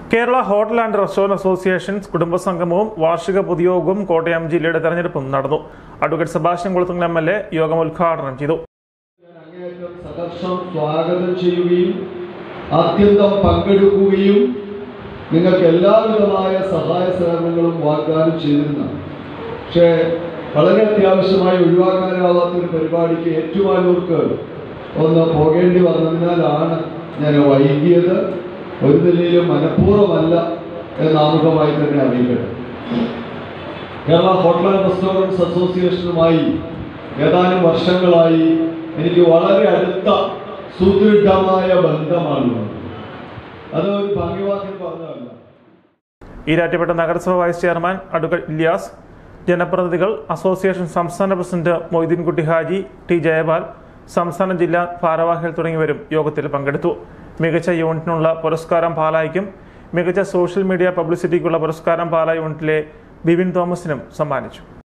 Kerala hotel and restaurant associations കുടുംബസംഗമവും വാർഷിക പൊതുയോഗവും കോട്ടയം ജില്ലയുടെ തെരഞ്ഞെടുപ്പും നടന്നു advocate Sebastian Kulathungal M L A യോഗം ഉദ്ഘാടനം ചെയ്തു ഞാൻ അങ്ങേയറ്റം സഹർഷം സ്വാഗതം ചെയ്യുകയും അത്യന്തം പങ്കെടുക്കുകയും നിങ്ങൾക്ക് എല്ലാവിധമായ സഹായ സഹകരണങ്ങളും വാഗ്ദാനം ചെയ്തിരുന്നതാണ് പക്ഷേ വളരെ അത്യാവശ്യമായി ഒഴിവാക്കാനാവാത്ത ഒരു പരിപാടിക്ക് ഏറ്റുമാനൂർക്ക് ഒന്ന് പോകേണ്ടി വന്നതിനാലാണ് ഞാൻ വൈകിയത് ഒരു നിലയിലും മനഃപൂർവ്വമല്ല എന്ന് ആമുഖമായി തന്നെ അറിയിക്കട്ടെ കേരള ഹോട്ടൽ ആൻഡ് റെസ്റ്റോറൻറ്റ്സ് അസോസിയേഷനുമായി ഏതാനും വർഷങ്ങളായി എനിക്ക് വളരെ അടുത്ത സുദൃഢമായ ബന്ധമാണുള്ളത് അത് ഒരു ഭംഗിവാക്കിൽ പറഞ്ഞതല്ല ഈരാറ്റുപേട്ട നഗരസഭ വൈസ് ചെയർമാൻ അഡ്വക്കേറ്റ് ഇല്യാസ് ജനപ്രതിനിധികൾ അസോസിയേഷൻ സംസ്ഥാന പ്രസിഡന്റ് മൊയ്തീൻകുട്ടി ഹാജി ടി ജയപാൽ സംസ്ഥാന ജില്ലാ ഭാരവാഹികൾ തുടങ്ങിയവരും യോഗത്തിൽ പങ്കെടുത്തു മികച്ച യൂണിറ്റിനുള്ള പുരസ്കാരം പാലായിക്കും മികച്ച സോഷ്യൽ മീഡിയ പബ്ലിസിറ്റിക്കുള്ള പുരസ്കാരം പാലാ യൂണിറ്റിലെ ബിപിൻ തോമസിനും സമ്മാനിച്ചു